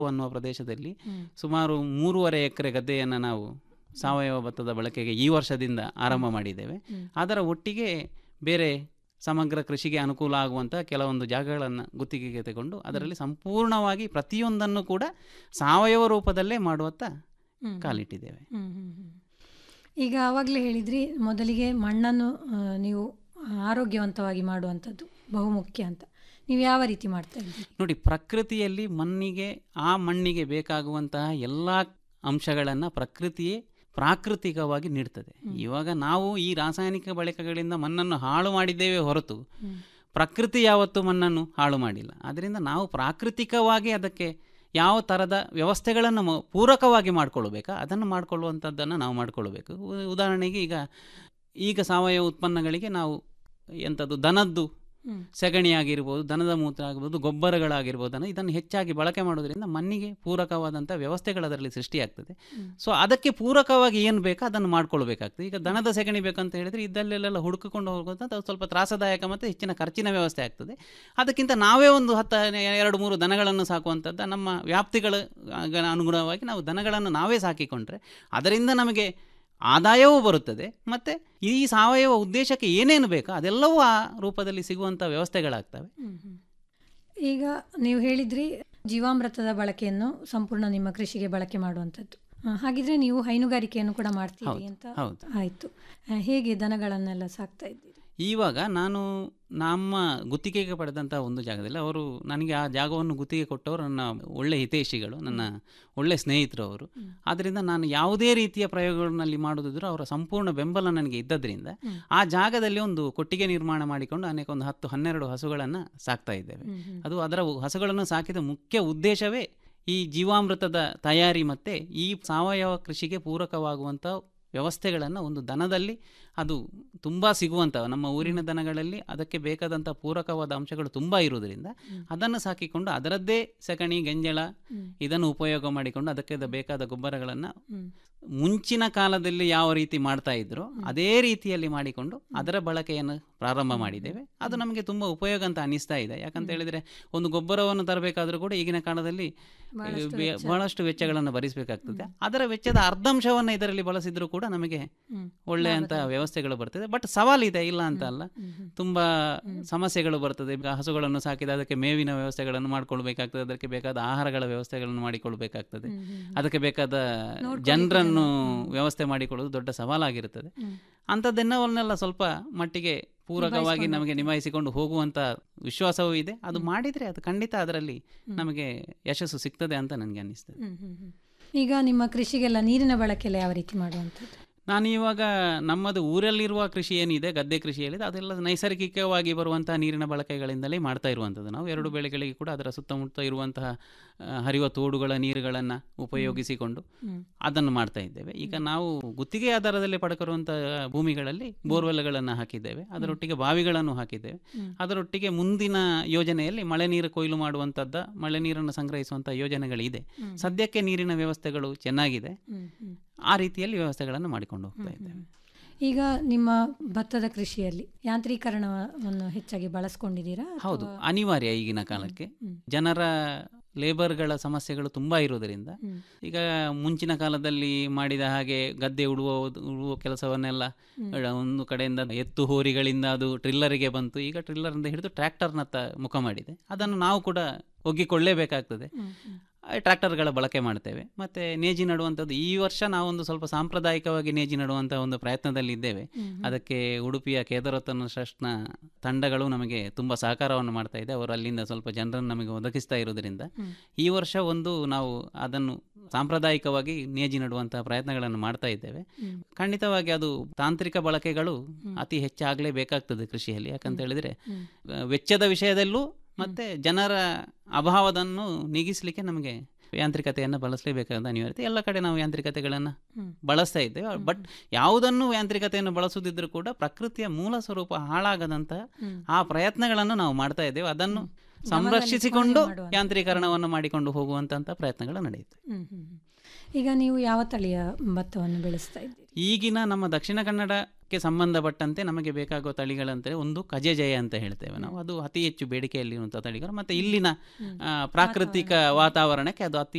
ಅನ್ನುವ ಪ್ರದೇಶದಲ್ಲಿ ಹ್ಮ್. ಸುಮಾರು ಮೂರುವರೆ ಎಕರೆ ಗದ್ದೆಯನ್ನು ನಾವು ಸಾವಯವ ಭತ್ತದ ಬಳಕೆಗೆ ಈ ವರ್ಷದಿಂದ ಆರಂಭ ಮಾಡಿದ್ದೇವೆ ಹ್ಮ್. ಅದರ ಒಟ್ಟಿಗೆ ಬೇರೆ ಸಮಗ್ರ ಕೃಷಿಗೆ ಅನುಕೂಲ ಆಗುವಂಥ ಕೆಲವೊಂದು ಜಾಗಗಳನ್ನು ಗುತ್ತಿಗೆಗೆ ತಗೊಂಡು ಅದರಲ್ಲಿ ಸಂಪೂರ್ಣವಾಗಿ ಪ್ರತಿಯೊಂದನ್ನು ಕೂಡ ಸಾವಯವ ರೂಪದಲ್ಲೇ ಮಾಡುವತ್ತ ಹ್ಮ್. ಕಾಲಿಟ್ಟಿದ್ದೇವೆ ಹ್ಮ್, ಹ್ಮ್, ಹ್ಮ್. ಈಗ ಆವಾಗಲೇ ಹೇಳಿದ್ರಿ ಮೊದಲಿಗೆ ಮಣ್ಣನ್ನು ಆ, ನೀವು ಆರೋಗ್ಯವಂತವಾಗಿ ಮಾಡುವಂಥದ್ದು ಬಹುಮುಖ್ಯ ಅಂತ ನೀವು ಯಾವ ರೀತಿ ಮಾಡ್ತಾ ಇದ್ದೀರಿ ನೋಡಿ ಪ್ರಕೃತಿಯಲ್ಲಿ ಮಣ್ಣಿಗೆ ಆ ಮಣ್ಣಿಗೆ ಬೇಕಾಗುವಂತಹ ಎಲ್ಲ ಅಂಶಗಳನ್ನು ಪ್ರಕೃತಿಯೇ ಪ್ರಾಕೃತಿಕವಾಗಿ ನೀಡ್ತದೆ ಇವಾಗ ನಾವು ಈ ರಾಸಾಯನಿಕ ಬಳಕೆಗಳಿಂದ ಮಣ್ಣನ್ನು ಹಾಳು ಮಾಡಿದ್ದೇವೆ ಹೊರತು ಹ್ಮ್. ಪ್ರಕೃತಿ ಯಾವತ್ತೂ ಮಣ್ಣನ್ನು ಹಾಳು ಮಾಡಿಲ್ಲ ಆದ್ದರಿಂದ ನಾವು ಪ್ರಾಕೃತಿಕವಾಗಿ ಅದಕ್ಕೆ ಯಾವ ಥರದ ವ್ಯವಸ್ಥೆಗಳನ್ನು ಮ- ಪೂರಕವಾಗಿ ಮಾಡಿಕೊಳ್ಬೇಕಾ ಅದನ್ನು ಮಾಡಿಕೊಳ್ಳುವಂಥದ್ದನ್ನು ನಾವು ಮಾಡಿಕೊಳ್ಬೇಕು ಉ- ಉದಾಹರಣೆಗೆ ಈಗ ಈಗ ಸಾವಯವ ಉತ್ಪನ್ನಗಳಿಗೆ ನಾವು ಎಂಥದ್ದು ದನದ್ದು ಹ್ಮ್. ಸೆಗಣಿ ಆಗಿರ್ಬೋದು ದನದ ಮೂತ್ರ ಆಗಿರ್ಬೋದು ಗೊಬ್ಬರಗಳಾಗಿರ್ಬೋದನ್ನು ಇದನ್ನು ಹೆಚ್ಚಾಗಿ ಬಳಕೆ ಮಾಡೋದ್ರಿಂದ ಮಣ್ಣಿಗೆ ಪೂರಕವಾದಂಥ ವ್ಯವಸ್ಥೆಗಳು ಅದರಲ್ಲಿ ಸೃಷ್ಟಿಯಾಗ್ತದೆ ಹ್ಮ್. ಸೊ ಅದಕ್ಕೆ ಪೂರಕವಾಗಿ ಏನು ಬೇಕೋ ಅದನ್ನು ಮಾಡ್ಕೊಳ್ಬೇಕಾಗ್ತದೆ ಈಗ ದನದ ಸೆಗಣಿ ಬೇಕಂತ ಹೇಳಿದರೆ ಇದ್ದಲ್ಲೆಲ್ಲ ಹುಡುಕಿಕೊಂಡು ಹೋಗೋದು ಅದು ಸ್ವಲ್ಪ ತ್ರಾಸದಾಯಕ ಮತ್ತು ಹೆಚ್ಚಿನ ಖರ್ಚಿನ ವ್ಯವಸ್ಥೆ ಆಗ್ತದೆ ಅದಕ್ಕಿಂತ ನಾವೇ ಒಂದು ಹತ್ತು ಎರಡು ಮೂರು ದನಗಳನ್ನು ಸಾಕುವಂಥದ್ದು ನಮ್ಮ ವ್ಯಾಪ್ತಿಗಳ ಆಗ ಅನುಗುಣವಾಗಿ ನಾವು ದನಗಳನ್ನು ನಾವೇ ಸಾಕಿಕೊಂಡ್ರೆ ಅದರಿಂದ ನಮಗೆ ಆದಾಯವೂ ಬರುತ್ತದೆ ಮತ್ತು ಈ ಸಾವಯವ ಉದ್ದೇಶಕ್ಕೆ ಏನೇನು ಬೇಕೋ ಅದೆಲ್ಲವೂ ಆ ರೂಪದಲ್ಲಿ ಸಿಗುವಂಥ ವ್ಯವಸ್ಥೆಗಳಾಗ್ತವೆ ಹ್ಮ್, ಹ್ಮ್. ಈಗ ನೀವು ಹೇಳಿದ್ರಿ ಜೀವಾಮೃತದ ಬಳಕೆಯನ್ನು ಸಂಪೂರ್ಣ ನಿಮ್ಮ ಕೃಷಿಗೆ ಬಳಕೆ ಮಾಡುವಂಥದ್ದು ಆ, ಹಾಗಿದ್ರೆ ನೀವು ಹೈನುಗಾರಿಕೆಯನ್ನು ಕೂಡ ಮಾಡ್ತೀರಿ ಹೌದು, ಅಂತ ಹೌದು. ಆಯಿತು ಹೇಗೆ ದನಗಳನ್ನೆಲ್ಲ ಸಾಕ್ತಾ ಇದ್ದೀರಿ ಇವಾಗ ನಾನು ನಮ್ಮ ಗುತ್ತಿಗೆಗೆ ಪಡೆದಂಥ ಒಂದು ಜಾಗದಲ್ಲಿ ಅವರು ನನಗೆ ಆ ಜಾಗವನ್ನು ಗುತ್ತಿಗೆ ಕೊಟ್ಟವರು ನನ್ನ ಒಳ್ಳೆ ಹಿತೈಷಿಗಳು ನನ್ನ ಒಳ್ಳೆ ಸ್ನೇಹಿತರು ಅವರು ಆದ್ದರಿಂದ ನಾನು ಯಾವುದೇ ರೀತಿಯ ಪ್ರಯೋಗಗಳಲ್ಲಿ ಮಾಡೋದಿದ್ರು ಅವರ ಸಂಪೂರ್ಣ ಬೆಂಬಲ ನನಗೆ ಇದ್ದದ್ರಿಂದ ಹ್ಮ್. ಆ ಜಾಗದಲ್ಲಿ ಒಂದು ಕೊಟ್ಟಿಗೆ ನಿರ್ಮಾಣ ಮಾಡಿಕೊಂಡು ಅನೇಕ ಒಂದು ಹತ್ತು ಹನ್ನೆರಡು ಹಸುಗಳನ್ನು ಸಾಕ್ತಾ ಇದ್ದೇವೆ ಹ್ಮ್, ಹ್ಮ್. ಅದು ಅದರ ಹಸುಗಳನ್ನು ಸಾಕಿದ ಮುಖ್ಯ ಉದ್ದೇಶವೇ ಈ ಜೀವಾಮೃತದ ತಯಾರಿ ಮತ್ತು ಈ ಸಾವಯವ ಕೃಷಿಗೆ ಪೂರಕವಾಗುವಂಥ ವ್ಯವಸ್ಥೆಗಳನ್ನು ಒಂದು ದನದಲ್ಲಿ ಅದು ತುಂಬ ಸಿಗುವಂಥ ನಮ್ಮ ಊರಿನ ದನಗಳಲ್ಲಿ ಅದಕ್ಕೆ ಬೇಕಾದಂಥ ಪೂರಕವಾದ ಅಂಶಗಳು ತುಂಬ ಇರುವುದರಿಂದ ಅದನ್ನು ಸಾಕಿಕೊಂಡು ಅದರದ್ದೇ ಸಗಣಿ ಗಂಜಳ ಹ್ಮ್. ಇದನ್ನು ಉಪಯೋಗ ಮಾಡಿಕೊಂಡು ಅದಕ್ಕೆ ಬೇಕಾದ ಗೊಬ್ಬರಗಳನ್ನು ಹ್ಮ್. ಮುಂಚಿನ ಕಾಲದಲ್ಲಿ ಯಾವ ರೀತಿ ಮಾಡ್ತಾ ಇದ್ರು ಅದೇ ರೀತಿಯಲ್ಲಿ ಮಾಡಿಕೊಂಡು ಅದರ ಬಳಕೆಯನ್ನು ಪ್ರಾರಂಭ ಮಾಡಿದ್ದೇವೆ ಅದು ನಮಗೆ ತುಂಬ ಉಪಯೋಗ ಅಂತ ಅನಿಸ್ತಾ ಇದೆ ಯಾಕಂತ ಹೇಳಿದರೆ ಒಂದು ಗೊಬ್ಬರವನ್ನು ತರಬೇಕಾದ್ರೂ ಕೂಡ ಈಗಿನ ಕಾಲದಲ್ಲಿ ಬಹಳಷ್ಟು ಬೆ- ವೆಚ್ಚ. ಬಹಳಷ್ಟು ವೆಚ್ಚಗಳನ್ನು ಭರಿಸಬೇಕಾಗ್ತದೆ ಅದರ ವೆಚ್ಚದ ಅರ್ಧಾಂಶವನ್ನು ಇದರಲ್ಲಿ ಬಳಸಿದ್ರು ಕೂಡ ನಮಗೆ ಹ್ಮ್. ಒಳ್ಳೆಯಂಥ ವ್ಯವಸ್ಥೆಗಳು ಬರ್ತದೆ ಬಟ್ ಸವಾಲಿದೆ ಇಲ್ಲ ಅಂತ ಅಲ್ಲ ಹ್ಮ್, ಹ್ಮ್. ತುಂಬಾ ಸಮಸ್ಯೆಗಳು ಬರ್ತದೆ ಈಗ ಹಸುಗಳನ್ನು ಸಾಕಿದ ಅದಕ್ಕೆ ಮೇವಿನ ವ್ಯವಸ್ಥೆಗಳನ್ನು ಮಾಡ್ಕೊಳ್ಬೇಕಾಗ್ತದೆ ಅದಕ್ಕೆ ಬೇಕಾದ ಆಹಾರಗಳ ವ್ಯವಸ್ಥೆಗಳನ್ನು ಮಾಡಿಕೊಳ್ಬೇಕಾಗ್ತದೆ ಹ್ಮ್, ಹ್ಮ್, ಹ್ಮ್. ಅದಕ್ಕೆ ಬೇಕಾದ ನೋಡ್ಕೊಳ್ಳಿಕ್ಕೆ ಜನರನ್ನು ಜನ. ವ್ಯವಸ್ಥೆ ಮಾಡಿಕೊಳ್ಳೋದು ದೊಡ್ಡ ಸವಾಲಾಗಿರುತ್ತದೆ ಹ್ಮ್. ಅಂಥದ್ದೆನ್ನವನ್ನೆಲ್ಲ ಸ್ವಲ್ಪ ಮಟ್ಟಿಗೆ ಪೂರಕವಾಗಿ ನಿಭಾಯಿಸ್ಕೊಂಡು ನಮಗೆ ನಿಭಾಯಿಸಿಕೊಂಡು ಹೋಗುವಂಥ ವಿಶ್ವಾಸವೂ ಇದೆ ಅದು ಮಾಡಿದರೆ ಅದು ಖಂಡಿತ ಅದರಲ್ಲಿ ನಮಗೆ ಯಶಸ್ಸು ಸಿಗ್ತದೆ ಅಂತ ನನಗೆ ಅನ್ನಿಸ್ತದೆ ಹ್ಮ್, ಹ್ಮ್, ಹ್ಮ್. ಈಗ ನಿಮ್ಮ ಕೃಷಿಗೆಲ್ಲ ನೀರಿನ ಬಳಕೆ ಎಲ್ಲ ಯಾವ ರೀತಿ ಮಾಡುವಂಥದ್ದು ನಾನು ಇವಾಗ ನಮ್ಮದು ಊರಲ್ಲಿರುವ ಕೃಷಿ ಏನಿದೆ ಗದ್ದೆ ಕೃಷಿ ಏನಿದೆ ಅದೆಲ್ಲ ನೈಸರ್ಗಿಕವಾಗಿ ಬರುವಂತಹ ನೀರಿನ ಬಳಕೆಗಳಿಂದಲೇ ಮಾಡ್ತಾ ಇರುವಂಥದ್ದು ನಾವು ಎರಡು ಬೆಳೆಗಳಿಗೆ ಕೂಡ ಅದರ ಸುತ್ತಮುತ್ತ ಇರುವಂತಹ ಆ, ಹರಿಯುವ ತೋಡುಗಳ ನೀರುಗಳನ್ನು ಉಪಯೋಗಿಸಿಕೊಂಡು ಹ್ಮ್. ಅದನ್ನು ಮಾಡ್ತಾ ಇದ್ದೇವೆ ಈಗ ನಾವು ಗುತ್ತಿಗೆ ಆಧಾರದಲ್ಲಿ ಪಡ್ಕಿರುವಂತಹ ಭೂಮಿಗಳಲ್ಲಿ ಬೋರ್ವೆಲ್ಗಳನ್ನು ಹಾಕಿದ್ದೇವೆ ಅದರೊಟ್ಟಿಗೆ ಬಾವಿಗಳನ್ನು ಹಾಕಿದ್ದೇವೆ ಹ್ಮ್. ಅದರೊಟ್ಟಿಗೆ ಮುಂದಿನ ಯೋಜನೆಯಲ್ಲಿ ಮಳೆ ನೀರು ಕೊಯ್ಲು ಮಾಡುವಂಥದ್ದ ಮಳೆ ನೀರನ್ನು ಸಂಗ್ರಹಿಸುವಂಥ ಯೋಜನೆಗಳಿದೆ ಹ್ಮ್. ಸದ್ಯಕ್ಕೆ ನೀರಿನ ವ್ಯವಸ್ಥೆಗಳು ಚೆನ್ನಾಗಿದೆ ಹ್ಮ್, ಹ್ಮ್. ಆ ರೀತಿಯಲ್ಲಿ ವ್ಯವಸ್ಥೆಗಳನ್ನು ಮಾಡಿಕೊಂಡು ಹೋಗ್ತಾ ಇದ್ದೇವೆ ಈಗ ನಿಮ್ಮ ಭತ್ತದ ಕೃಷಿಯಲ್ಲಿ ಯಾಂತ್ರೀಕರಣವನ್ನು ಹೆಚ್ಚಾಗಿ ಬಳಸ್ಕೊಂಡಿದ್ದೀರಾ ಹೌದು ಅಥವಾ- ಅನಿವಾರ್ಯ ಈಗಿನ ಕಾಲಕ್ಕೆ ಹ್ಮ್. ಜನರ ಲೇಬರ್ಗಳ ಸಮಸ್ಯೆಗಳು ತುಂಬ ಇರುವುದರಿಂದ ಹ್ಮ್. ಈಗ ಮುಂಚಿನ ಕಾಲದಲ್ಲಿ ಮಾಡಿದ ಹಾಗೆ ಗದ್ದೆ ಉಳುವ ಉಳುವ ಕೆಲಸವನ್ನೆಲ್ಲ ಒಂದು ಕಡೆಯಿಂದ ಎತ್ತು ಹೋರಿಗಳಿಂದ ಅದು ಟ್ರಿಲ್ಲರಿಗೆ ಬಂತು ಈಗ ಟ್ರಿಲ್ಲರಿಂದ ಹಿಡಿದು ಟ್ರ್ಯಾಕ್ಟರ್ನತ್ತ ಮುಖ ಮಾಡಿದೆ ಅದನ್ನು ನಾವು ಕೂಡ ಒಗ್ಗಿಕೊಳ್ಳೇಬೇಕಾಗ್ತದೆ ಹ್ಮ್, ಹ್ಮ್. ಆ ಟ್ರ್ಯಾಕ್ಟರ್ಗಳ ಬಳಕೆ ಮಾಡ್ತೇವೆ ಮತ್ತು ನೇಜಿ ನಡುವಂಥದ್ದು ಈ ವರ್ಷ ನಾವೊಂದು ಸ್ವಲ್ಪ ಸಾಂಪ್ರದಾಯಿಕವಾಗಿ ನೇಜಿ ನಡುವಂಥ ಒಂದು ಪ್ರಯತ್ನದಲ್ಲಿ ಇದ್ದೇವೆ ಹ್ಮ್. ಅದಕ್ಕೆ ಉಡುಪಿಯ ಕೇದಾರತನ ಟ್ರಸ್ಟ್ನ ತಂಡಗಳು ನಮಗೆ ತುಂಬ ಸಹಕಾರವನ್ನು ಮಾಡ್ತಾ ಇದೆ ಅವರು ಅಲ್ಲಿಂದ ಸ್ವಲ್ಪ ಜನರನ್ನು ನಮಗೆ ಒದಗಿಸ್ತಾ ಇರೋದ್ರಿಂದ ಹ್ಮ್. ಈ ವರ್ಷ ಒಂದು ನಾವು ಅದನ್ನು ಸಾಂಪ್ರದಾಯಿಕವಾಗಿ ನೇಜಿ ನಡುವಂತಹ ಪ್ರಯತ್ನಗಳನ್ನು ಮಾಡ್ತಾ ಇದ್ದೇವೆ ಹ್ಮ್. ಖಂಡಿತವಾಗಿ ಅದು ತಾಂತ್ರಿಕ ಬಳಕೆಗಳು ಅತಿ ಹೆಚ್ಚಾಗಲೇಬೇಕಾಗ್ತದೆ ಕೃಷಿಯಲ್ಲಿ ಯಾಕಂತ ಹೇಳಿದರೆ ಹ್ಮ್. ವೆಚ್ಚದ ವಿಷಯದಲ್ಲೂ ಮತ್ತು ಜನರ ಅಭಾವದನ್ನು ನೀಗಿಸಲಿಕ್ಕೆ ನಮಗೆ ಯಾಂತ್ರಿಕತೆಯನ್ನು ಬಳಸಲೇಬೇಕಾದ ಅನಿವಾರ್ಯತೆ ಎಲ್ಲ ಕಡೆ ನಾವು ಯಾಂತ್ರಿಕತೆಗಳನ್ನು ಹ್ಮ್. ಬಳಸ್ತಾ ಇದ್ದೇವೆ ಬಟ್ ಯಾವುದನ್ನು ಯಾಂತ್ರಿಕತೆಯನ್ನು ಬಳಸುತ್ತಿದ್ದರೂ ಕೂಡ ಪ್ರಕೃತಿಯ ಮೂಲ ಸ್ವರೂಪ ಹಾಳಾಗದಂತಹ ಹ್ಮ್. ಆ ಪ್ರಯತ್ನಗಳನ್ನು ನಾವು ಮಾಡ್ತಾ ಇದ್ದೇವೆ ಅದನ್ನು ಗಮನದಲ್ಲಿ ಸಂರಕ್ಷಿಸಿಕೊಂಡು ಇಟ್ಕೊಂಡೇ ಮಾಡುವಂಥದ್ದು. ಯಾಂತ್ರೀಕರಣವನ್ನು ಮಾಡಿಕೊಂಡು ಹೋಗುವಂತಹ ಪ್ರಯತ್ನಗಳು ನಡೆಯುತ್ತೆ ಹ್ಮ್, ಹ್ಮ್, ಹ್ಮ್. ಈಗ ನೀವು ಯಾವ ತಳಿಯ ಭತ್ತವನ್ನು ಬೆಳೆಸ್ತಾ ಇದ್ದೀರಿ ಈಗಿನ ನಮ್ಮ ದಕ್ಷಿಣ ಕನ್ನಡಕ್ಕೆ ಸಂಬಂಧಪಟ್ಟಂತೆ ನಮಗೆ ಬೇಕಾಗುವ ತಳಿಗಳಂದರೆ ಒಂದು ಕಜೆಜಯ ಅಂತ ಹೇಳ್ತೇವೆ ನಾವು ಅದು ಅತಿ ಹೆಚ್ಚು ಬೇಡಿಕೆಯಲ್ಲಿರುವಂಥ ತಳಿಗಳು ಮತ್ತು ಇಲ್ಲಿನ ಆ, ಪ್ರಾಕೃತಿಕ ವಾತಾವರಣಕ್ಕೆ ಅದು ಅತಿ